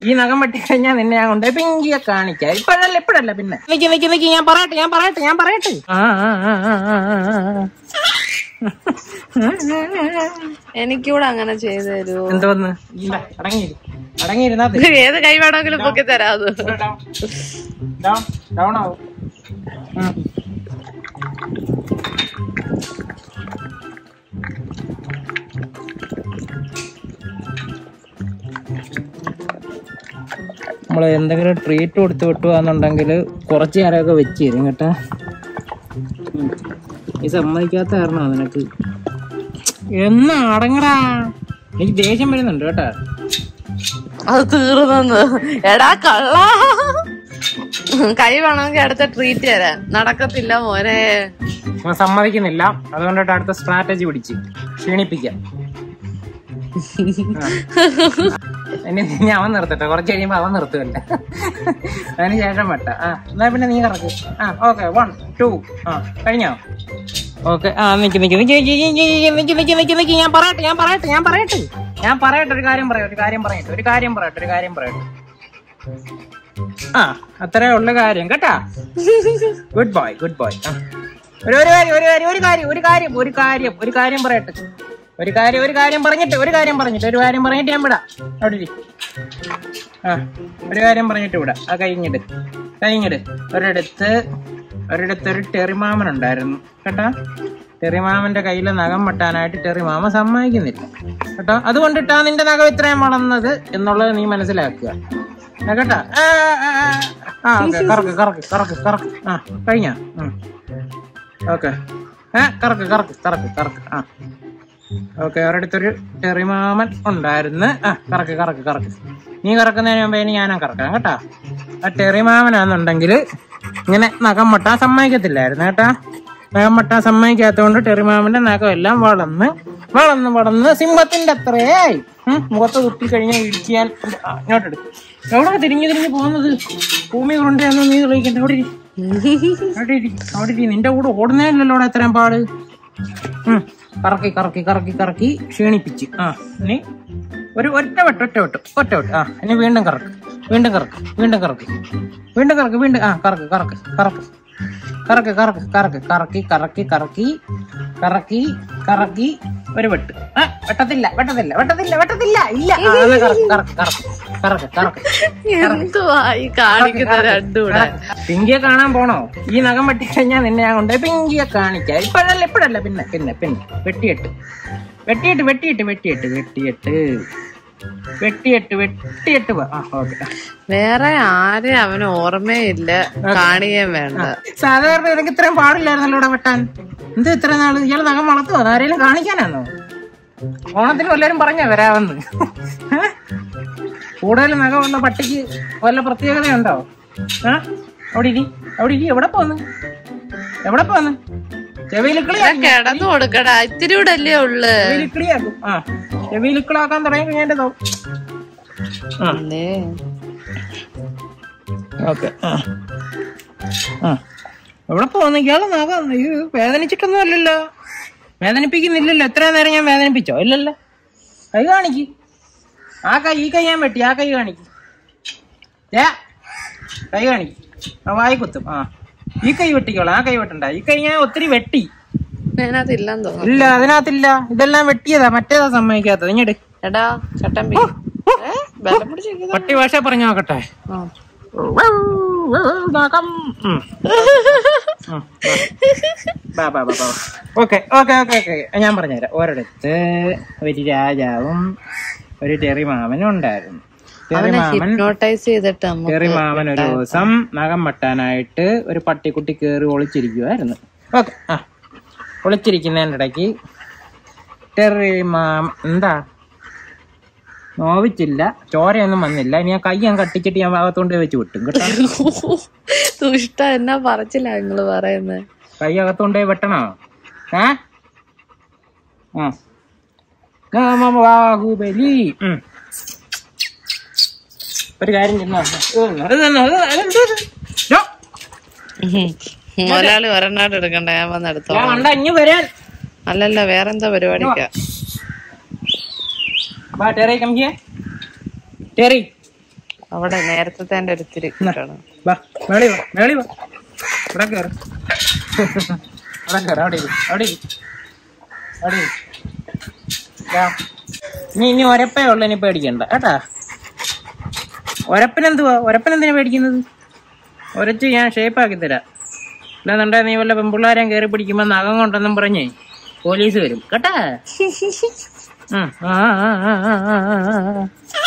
ഈ നഖം വെട്ടി കഴിഞ്ഞാൽ നിന്നെ ഞാൻ കൊണ്ട് പിങ്കിയെ കാണിക്കാം ഇപ്പോഴല്ല ഇപ്പോഴല്ല പിന്നെ നിക്ക് നിക്ക് നിക്ക് ഞാൻ പറയട്ടെ ഞാൻ പറയട്ടെ ഞാൻ പറയട്ടെ ആ ആ ആ ആ ആ ആ. എനിക്കൂടെ അങ്ങനെ ചെയ്തു തരൂ എന്തോന്ന് ഇല്ല അടങ്ങിയിരി അടങ്ങിയിരുന്നാ മതി. ഏത് കൈ വേണമെങ്കിലും പൊക്കി തരാത് ഡൗൺ ഡൗൺ ആവും ഉം. നമ്മൾ എന്തെങ്കിലും ട്രീറ്റ് കൊടുത്ത് വിട്ടുവാന്നുണ്ടെങ്കിൽ കുറച്ച് നേരമൊക്കെ വെച്ച് തരും കേട്ടോ ഉം. നീ സമ്മതിക്കാത്ത കാരണമാണ് നിനക്ക് എന്നാ അടങ്ങടാ എനിക്ക് ദേഷ്യം വരുന്നുണ്ട് കേട്ടാ അത് തീർന്നെന്ന് എടാ കള്ള കൈ വേണമെങ്കിൽ അടുത്ത ട്രീറ്റ് തരാൻ നടക്കത്തില്ല മോനെ ഞാൻ സമ്മതിക്കുന്നില്ല അതുകൊണ്ടിട്ട് അടുത്ത സ്ട്രാറ്റജി പിടിച്ച് ക്ഷീണിപ്പിക്കാം ആ. ഇനി ഞാൻ അവൻ നിർത്തട്ടെ കുറച്ച് കഴിയുമ്പോ അവൻ നിർത്തുമല്ല അതിന് ശേഷം വെട്ട ആ എന്നാ പിന്നെ നീ കറക്ക് ആ ഓക്കെ വൺ ടു ആ കഴിഞ്ഞോ ഓക്കെ ആ നിക്ക് നിക്ക് നിക്ക് നിക്ക് നിക്ക് നിക്ക് നിക്ക് നിക്ക് നിക്ക് ഞാൻ പറയട്ടെ ഞാൻ പറയട്ടെ ഞാൻ പറയട്ടെ ഞാൻ പറയട്ടെ ഒരു കാര്യം പറയട്ടെ ഒരു കാര്യം പറയട്ടെ ഒരു കാര്യം പറയട്ടെ ഒരു കാര്യം പറയട്ടെ ആ അത്രേ ഉള്ള കാര്യം കേട്ടാ ഗുഡ് ബോയ് ഗുഡ് ബോയ് ഒരു ഒരു കാര്യം ഒരു കാര്യം ഒരു കാര്യം ഒരു കാര്യം ഒരു കാര്യം ഒരു കാര്യം പറയട്ടെ ഒരു കാര്യം ഒരു കാര്യം പറഞ്ഞിട്ട് ഒരു കാര്യം പറഞ്ഞിട്ട് ഒരു കാര്യം പറഞ്ഞിട്ട് ഞാൻ വിടാം അവിടെ ഇരി. ആ ഒരു കാര്യം പറഞ്ഞിട്ട് വിടാം ആ കഴിഞ്ഞിട്ട് കഴിഞ്ഞിട്ട് ഒരിടത്ത് ഒരിടത്ത് ഒരു ടെറിമാമൻ ഉണ്ടായിരുന്നു കേട്ടാ ടെറിമാമന്റെ കയ്യിലെ നഖം വെട്ടാനായിട്ട് ടെറിമാമ സമ്മതിക്കുന്നില്ല കേട്ടോ അതുകൊണ്ടിട്ടാ നിന്റെ നഖം ഇത്രയും വളർന്നത് എന്നുള്ളത് നീ മനസ്സിലാക്കുക ആ, കേട്ടാ ആ, ആ, ആ. ആ ഓക്കെ കറക്ക് കറക്ക് കറക്ക് കറക്ക് ആ കഴിഞ്ഞ ഓക്കെ ഏ കറക്ക് കറക്ക് കറക്ക് കറക്ക് ആ ഓക്കെ ഒരിടത്തൊരു ടെറിമാമൻ ഉണ്ടായിരുന്നു ആ കറക്ക് കറക്ക് കറക്ക് നീ കറക്കുന്നതിന് മുമ്പേ ഇനി ഞാനും കറക്കാം കേട്ടാ ആ ടെറിമാമനാന്നുണ്ടെങ്കിൽ ഇങ്ങനെ നഖം വെട്ടാൻ സമ്മതിക്കത്തില്ലായിരുന്നു കേട്ടാ നഖം വെട്ടാൻ സമ്മതിക്കാത്തതുകൊണ്ട് ടെറിമാമന്റെ നഖം എല്ലാം വളർന്ന് വളർന്ന് വളർന്ന് സിംഹത്തിന്റെ അത്രയായി ഉം, മുഖത്ത് കുത്തി കഴിഞ്ഞാൽ ഇടിക്കാൻ ആ, ഇങ്ങോട്ടെടു എവിടെ തിരിഞ്ഞു തിരിഞ്ഞു പോകുന്നത് ഭൂമി കൊണ്ടാന്ന് നീ തെളിയിക്കണ്ട അവിടെ ഇരി. അവിടെ ഇരി, അവിടെ ഇരി. നിന്റെ കൂടെ ഓടുന്നേലല്ലോ അവിടെ എത്രയും പാട് ഉം. കറക്കി കറക്കി കറക്കി കറക്കി ക്ഷീണിപ്പിച്ച് ആ ഇനി ഒരു ഒറ്റ വെട്ട് ഒറ്റ വെട്ട് ഒറ്റ വെട്ട് ആ ഇനി വീണ്ടും കറക്ക് വീണ്ടും കറക്ക് വീണ്ടും കറക്ക് വീണ്ടും കറക്ക് വീണ്ടും ആ കറക്ക് കറക്ക് കറക്ക് കറക്ക് കറക്ക് കറക്ക് കറക്കി കറക്കി കറക്കി കറക്കി കറക്കി ഒരു വെട്ട് ആ വെട്ടത്തില്ല വെട്ടത്തില്ല വെട്ടത്തില്ല വെട്ടത്തില്ല ഇല്ല ആ, അത് കറക്ക് കറക്ക് കറക്ക് കറക്ക് കറക്ക് എന്തുവാ ഈ കാണിക്കുന്ന രണ്ടുകൂടെ പിങ്കിയെ കാണാൻ പോണോ ഈ നഖം വെട്ടിക്കഴിഞ്ഞാൽ നിന്നെ ഞാൻ കൊണ്ട് പിങ്കിയെ കാണിക്കാം ഇപ്പോഴല്ല ഇപ്പോഴല്ല പിന്നെ പിന്നെ പിന്നെ വെട്ടിയിട്ട് വെട്ടിയിട്ട് വെട്ടിയിട്ട് വെട്ടിയിട്ട് വെട്ടിയിട്ട് വെട്ടിയിട്ട് വെട്ടിയിട്ട് പോ. ആ ഓക്കെ വേറെ ആരെയും അവന് ഓർമ്മയില്ല കാണിയേം വേണ്ട സാധാരണ നിനക്ക് ഇത്രയും പാടില്ലായിരുന്നല്ലോ ഇവിടെ വെട്ടാൻ എന്ത് ഇത്ര നാള് ഇയാൾ നഖം വളർത്തുവോ ആരെങ്കിലും കാണിക്കാനാണോ ഓണത്തിന് വല്ലവരും പറഞ്ഞ വരാമെന്ന് ഏ? കൂടുതൽ നഖമുള്ള പട്ടിക്ക് വല്ല പ്രത്യേകതയുണ്ടോ ആ അവിടെ ഇരി അവിടെ ഇരി എവിടെ പോന്ന് എവിടെ പോന്ന് ചെവിയിൽ കിളിയാക്കും കിടന്നു കൊടുക്കടാ ഇത്തിരി കൂടെ അല്ലേ ഉള്ളു ചെവിയിൽ കിളിയാക്കും ആ ചെവിയിൽ കിളാക്കാൻ തുടങ്ങി കഴിഞ്ഞാൽ എന്റെ തോ- ആ അല്ലേ ഓക്കെ ആ ആ എവിടെ പോകുന്നു ഇയാള് നോക്കാം അയ്യോ വേദനിച്ചിട്ടൊന്നും അല്ലല്ലോ വേദനിപ്പിക്കുന്നില്ലല്ലോ എത്ര നേരം ഞാൻ വേദനിപ്പിച്ചോ ഇല്ലല്ലോ കൈ കാണിക്ക് ആ കൈ ഈ കൈ ഞാൻ വെട്ടി ആ കൈ കാണിക്ക് ഏ കൈ കാണിക്ക് ആ വായി കുത്തും ആ ഈ കൈ വെട്ടിക്കോളാം ആ കൈ വെട്ടണ്ട ഈ കൈ ഞാൻ ഒത്തിരി വെട്ടി അതിനകത്ത് ഇല്ലെന്ന് തോന്നുന്നു ഇല്ല അതിനകത്തില്ല ഇതെല്ലാം വെട്ടിയതാ മറ്റേതാ സമ്മതിക്കാത്തത് ഇങ്ങട് എടാ ചട്ടമ്പി ഏ ബലം പിടിച്ചിരിക്കുന്ന പട്ടി ഭാഷ പറഞ്ഞു നോക്കട്ടെ ഓക്കെ ഓക്കെ ഓക്കെ ഓക്കെ ഞാൻ പറഞ്ഞുതരാം ഒരിടത്ത് ഒരു രാജാവും ഒരു ടെറിമാമനും ഉണ്ടായിരുന്നു ടെറിമാമൻ ഹിപ്നോട്ടൈസ് ചെയ്തിട്ട് നമുക്ക് ടെറിമാമൻ ഒരു ദിവസം നഖം വെട്ടാനായിട്ട് ഒരു പട്ടിക്കുട്ടി കയറി ഒളിച്ചിരിക്കുമായിരുന്നു ഓക്കെ ആ ഒളിച്ചിരിക്കുന്നതിൻ്റെ ഇടയ്ക്ക് ടെറിമാമ എന്താ നോവിച്ചില്ല ചോരയൊന്നും വന്നില്ല ഇനി ആ കൈ ഞാൻ കട്ടിച്ചിട്ട് ഞാൻ ഭാഗത്തോണ്ട് വെച്ച് വിട്ടും കേട്ടോ ദുഷ്ട എന്നാ പറച്ചില്ല നിങ്ങള് പറയുന്നത് കൈ അകത്തോണ്ട് വെട്ടണോ ഏ ആ ഗാമബാഹുബലി ഉം. ഒരു കാര്യം ചെന്നോ അത് തന്നോ അത് അതെന്ത് ഇത്? ഡോ, മുതലാളി ഒരെണ്ണായിട്ട് എടുക്കണ്ട ഞാൻ വന്ന് എടുത്തോ ഞാൻ കണ്ട ഇഞ്ഞു വരാൻ അല്ലല്ല വേറെന്താ പരിപാടിക്കാ വാ ടെറി കം ഹിയർ ടെറി അവിടെ നേരത്തെ എന്റെ ഒരു ഇത്തിരി കിട്ടണം വാ മേളി വാ മേളി വാ ഇവിടെ കയറ് അവിടെ കയറ് അവിടെ ഇരി അവിടെ ഇരി അവിടെ ഇരി ദാ. ഇനി ഇനി ഒരപ്പേ ഉള്ളു ഇനി പേടിക്കണ്ട കേട്ടാ ഒരപ്പനെന്തുവാ ഒരപ്പനെന്തിനാ പേടിക്കുന്നത് ഒരച്ച് ഞാൻ ഷേപ്പ് ആക്കി തരാം ഇല്ലെന്നുണ്ടെ നീ വല്ല പെമ്പിള്ളാരെയും കയറി പിടിക്കുമ്പോ നഖം കൊണ്ടെന്നും പറഞ്ഞേ പോലീസ് വരും കേട്ടാ ഉം. ആ, ആ, ആ, ആ, ആ, ആ.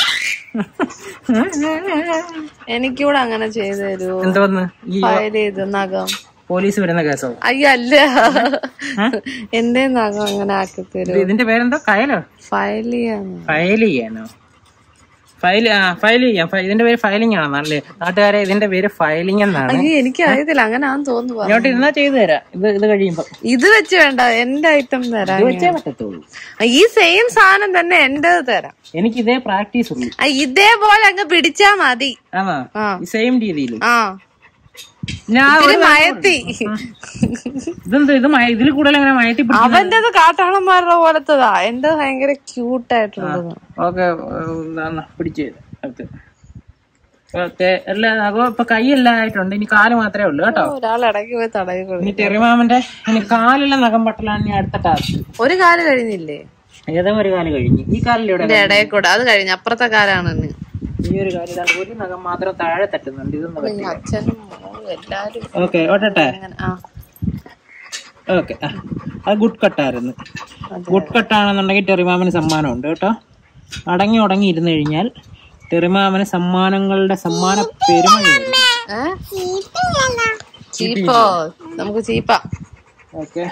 എനിക്കൂടെ അങ്ങനെ ചെയ്തു തരൂ എന്തോന്ന് ഈ ഫയൽ ചെയ്ത് നഖം പോലീസ് വരുന്ന കേസോ അയ്യോ അല്ല എന്റെ നഖം അങ്ങനെ ആക്കി തരൂ ഇത് ഇതിന്റെ പേരെന്തോ കയലോ ഫയൽ ചെയ്യാന്ന് ഫയൽ ചെയ്യാനോ ഫയൽ ആ ഫയൽ ചെയ്യാം ഫ- ഇതിന്റെ പേര് ഫയലിംഗ് ആണോ അല്ലേ നാട്ടുകാരെ ഇതിന്റെ പേര് ഫയലിംഗ് എന്നാണ് അയ്യോ എനിക്ക് അറിയത്തില്ല അങ്ങനെ ആന്ന് തോന്നുന്നു ഇങ്ങോട്ട് ഇരുന്നാ ചെയ്തു തരാം ഇത് ഇത് കഴിയുമ്പോ ഇത് വെച്ച് വേണ്ട എന്റെ ഐറ്റം തരാം ഇത് വെച്ചേ പറ്റത്തുള്ളൂ ഈ സെയിം സാധനം തന്നെ എന്റെ തരാം എനിക്ക് ഇതേ പ്രാക്ടീസ് ഉള്ളൂ ആ, ഇതേപോലെ അങ്ങ് പിടിച്ചാ മതി ആണോ ആ ഈ സെയിം രീതിയിൽ ആ ഞാൻ ഇത്തിരി മയത്തി ഇതെന്ത് ഇത് മയ- ഇതിൽ കൂടുതൽ എങ്ങനെ മയത്തി അവന്റേത് കാട്ടാളന്മാരുടെ പോലത്തതാ എന്റെ ഭയങ്കര ക്യൂട്ടായിട്ടുള്ളത് ഓക്കെ പിടിച്ച് അടുത്ത് ഓക്കെ എല്ലാ നഖവും ഇപ്പൊ കൈയെല്ലാം ആയിട്ടുണ്ട് ഇനി കാല് മാത്രമേ ഉള്ളൂ കേട്ടോ ഒരാൾ ഇടയ്ക്ക് പോയി തടവി കൊടുക്കും ഇനി ടെറിമാമന്റെ ഇനി കാലിലെ നഖം പട്ടലാണ് ഇനി അടുത്ത ടാസ്ക് ഒരു കാല് കഴിഞ്ഞില്ലേ ഏതോ ഒരു കാല് കഴിഞ്ഞു ഈ കാലിലൂടെ എന്റെ ഇടയിൽ കൂടെ അത് കഴിഞ്ഞു അപ്പുറത്തെ കാലാണ് ഇന്ന്. ഈ ഒരു കാലിൽ ദാണ്ട് ഒരു നഖം മാത്രം താഴെ തട്ടുന്നുണ്ട് ഇതൊന്നും ഈ അച്ഛനും മോളും എല്ലാരും ഓക്കെ ഓട്ടട്ടെ അങ്ങനെ ആ ഓക്കെ അത് ഗുഡ് കട്ടായിരുന്നു ഗുഡ് കട്ടാണെന്നുണ്ടെങ്കിൽ ടെറിമാമന് സമ്മാനമുണ്ട് കേട്ടോ അടങ്ങി ഉടങ്ങി ഇരുന്ന് കഴിഞ്ഞാൽ ടെറിമാമന് സമ്മാനങ്ങളുടെ സമ്മാന പെരുമഴയായിരുന്നു ഏ? ചീപ്പോ നമുക്ക് ചീപ്പാ ഓക്കെ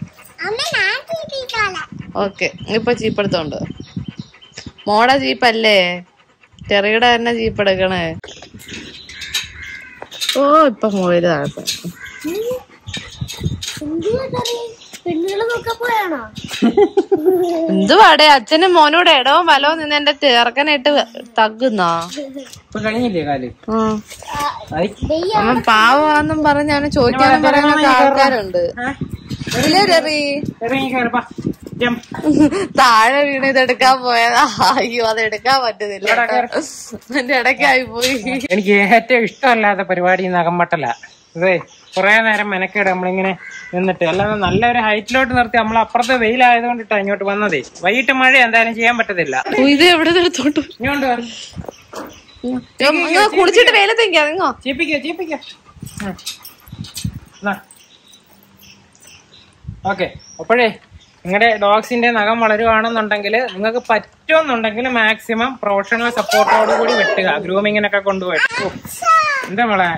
ഓക്കെ ഇപ്പൊ ചീപ്പ് എടുത്തോണ്ട് മോടെ ജീപ്പല്ലേ ചെറിയുടെ തന്നെ ജീപ്പ് എടുക്കണേ ഓ ഇപ്പൊ മൊബൈല് താഴെ എന്തുവാടെ അച്ഛനും മോനോട് ഇടവും വലവും നിന്ന് എന്റെ ചേർക്കനായിട്ട് തകുന്നാ ഇപ്പൊ കഴിഞ്ഞില്ലേ കാല് ആയി. അമ്മ പാവാന്നും പറഞ്ഞാണ് ചോദിക്കാനും പറയാനൊക്കെ ആൾക്കാരുണ്ട് ഇല്ലേ രവി ഇറങ്ങി കയറിപ്പാ ജംപ് താഴെ വീണ് ഇതെടുക്കാൻ പോയതാ അയ്യോ അത് എടുക്കാൻ പറ്റുന്നില്ല കേട്ടോ. എന്റെ ഇടയ്ക്കായി പോയി എനിക്ക് ഏറ്റവും ഇഷ്ടമല്ലാത്ത പരിപാടി നഖംപട്ടല ഇതേ കുറെ നേരം മെനക്കേട് നമ്മളിങ്ങനെ നിന്നിട്ട് അല്ലാതെ നല്ലൊരു ഹൈറ്റിലോട്ട് നിർത്തി നമ്മൾ അപ്പുറത്ത് വെയിലായതുകൊണ്ടിട്ടാ ഇങ്ങോട്ട് വന്നതേ വൈകിട്ട് മഴ എന്തായാലും ചെയ്യാൻ പറ്റത്തില്ല ഓ, ഇത് എവിടെ എടുത്തോട്ട് ഇങ്ങോട്ട് വാ. നിങ്ങൾ കുളിച്ചിട്ട് വെയിലത്ത് നിൽക്കാ നിങ്ങോ ചീപ്പിക്കോ ചീപ്പിക്കോ ഓക്കെ അപ്പോഴേ നിങ്ങളുടെ ഡോഗ്സിന്റെ നഖം വളരുവാണെന്നുണ്ടെങ്കിൽ നിങ്ങൾക്ക് പറ്റുമെന്നുണ്ടെങ്കിൽ മാക്സിമം പ്രൊഫഷണൽ സപ്പോർട്ടോട് കൂടി വെട്ടുക ഗ്രൂമിങ്ങിനൊക്കെ കൊണ്ടുപോയിട്ട് ഓ, എന്താ മോളെ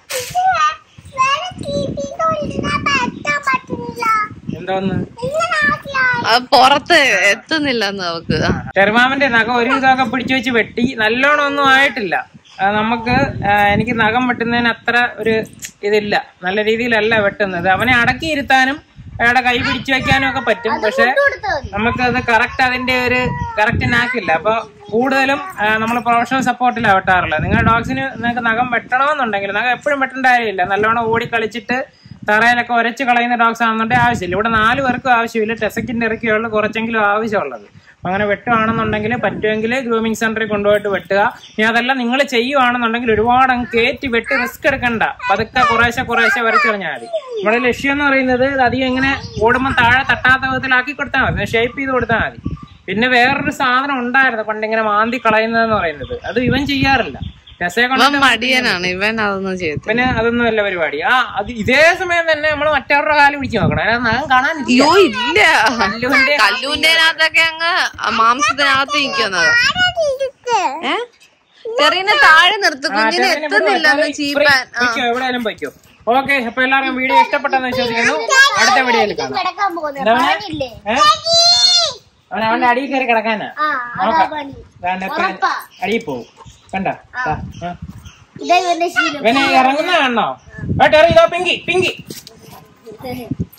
എന്തോന്ന് അത് പുറത്ത് എത്തുന്നില്ലെന്ന് നമുക്ക് ആ. ചെറുമാമന്റെ നഖം ഒരു ഇതൊക്കെ പിടിച്ചു വെച്ച് വെട്ടി നല്ലോണം ഒന്നും ആയിട്ടില്ല ആ, നമുക്ക് ആ, എനിക്ക് നഖം വെട്ടുന്നതിന് അത്ര ഒരു ഇതില്ല നല്ല രീതിയിലല്ല വെട്ടുന്നത് അവനെ അടക്കിയിരുത്താനും അയാളുടെ കൈ പിടിച്ചു വെക്കാനും ഒക്കെ പറ്റും പക്ഷെ നമുക്കത് കറക്റ്റ് അതിന്റെ ഒരു കറക്റ്റ് നാക്കില്ല അപ്പൊ കൂടുതലും നമ്മൾ പ്രൊഫഷണൽ സപ്പോർട്ടിലാണ് വെട്ടാറുള്ളത് നിങ്ങളുടെ ഡോഗ്സിന് നിങ്ങൾക്ക് നഖം വെട്ടണമെന്നുണ്ടെങ്കിൽ നഖം എപ്പോഴും വെട്ടേണ്ട കാര്യമില്ല നല്ലോണം ഓടി കളിച്ചിട്ട് തറയിലൊക്കെ ഉരച്ച് കളയുന്ന ഡോഗ്സ് ആണെന്നുണ്ടെങ്കിൽ ആവശ്യമില്ല ഇവിടെ നാല് പേർക്കും ആവശ്യമില്ല ടെസക്കിന്റെ ഇറക്കിയുള്ള കുറച്ചെങ്കിലും ആവശ്യമുള്ളത് അപ്പൊ അങ്ങനെ വെട്ടുവാണെന്നുണ്ടെങ്കിൽ പറ്റുമെങ്കിൽ ഗ്രൂമിംഗ് സെന്ററിൽ കൊണ്ടുപോയിട്ട് വെട്ടുക ഇനി അതല്ല നിങ്ങൾ ചെയ്യുവാണെന്നുണ്ടെങ്കിൽ ഒരുപാട് അങ്ങ് കയറ്റി വെട്ടി റിസ്ക് എടുക്കണ്ട പതുക്കെ കുറേശ്ശെ കുറേശ്ശെ വരച്ച് കളഞ്ഞാൽ മതി നമ്മുടെ ലക്ഷ്യം എന്ന് പറയുന്നത് ഇത് അധികം ഇങ്ങനെ ഓടുമ്പോൾ താഴെ തട്ടാത്ത വിധത്തിലാക്കി കൊടുത്താൽ മതി ഷേപ്പ് ചെയ്ത് കൊടുത്താൽ മതി പിന്നെ വേറൊരു സാധനം ഉണ്ടായിരുന്നു പണ്ടിങ്ങനെ മാന്തി കളയുന്നതെന്ന് പറയുന്നത് അത് ഇവൻ ചെയ്യാറില്ല രസയെ കൊണ്ട് ഇവൻ മടിയനാണ് ഇവൻ അതൊന്നും ചെയ്തു പിന്നെ അതൊന്നും അല്ല പരിപാടി ആ അത് ഇതേ സമയം തന്നെ നമ്മൾ മറ്റവരുടെ കാല് പിടിച്ച് നോക്കണം അതിനകത്ത് നഖം കാണാനില്ല അയ്യോ ഇല്ല കല്ലുവിന്റെ കല്ലൂന്റെനകത്തൊക്കെ അങ്ങ് ആ മാംസത്തിനകത്ത് നിൽക്കുന്നത് ഏ ചെറിയനെ താഴെ നിർത്ത് കുഞ്ഞിനെ എത്തുന്നില്ലെന്ന് ചീപ്പാൻ ആ. പൊയ്ക്കോ എവിടെയാലും പൊയ്ക്കോ ഓക്കെ അപ്പൊ എല്ലാവർക്കും വീഡിയോ ഇഷ്ടപ്പെട്ടെന്ന് വിശ്വസിക്കുന്നു അടുത്ത വീഡിയോയിൽ കാണാം എന്താ അവനെ? ഏ? അവൻ അവന്റെ അടിയിൽ കയറി കിടക്കാനാ നോക്കാം ദാണ്ട് എത്ര അടിയിൽ പോവും കണ്ട ഇവനെ ഇറങ്ങുന്ന കാണണോ ഏട്ടോ ഇതോ പിങ്കി പിങ്കി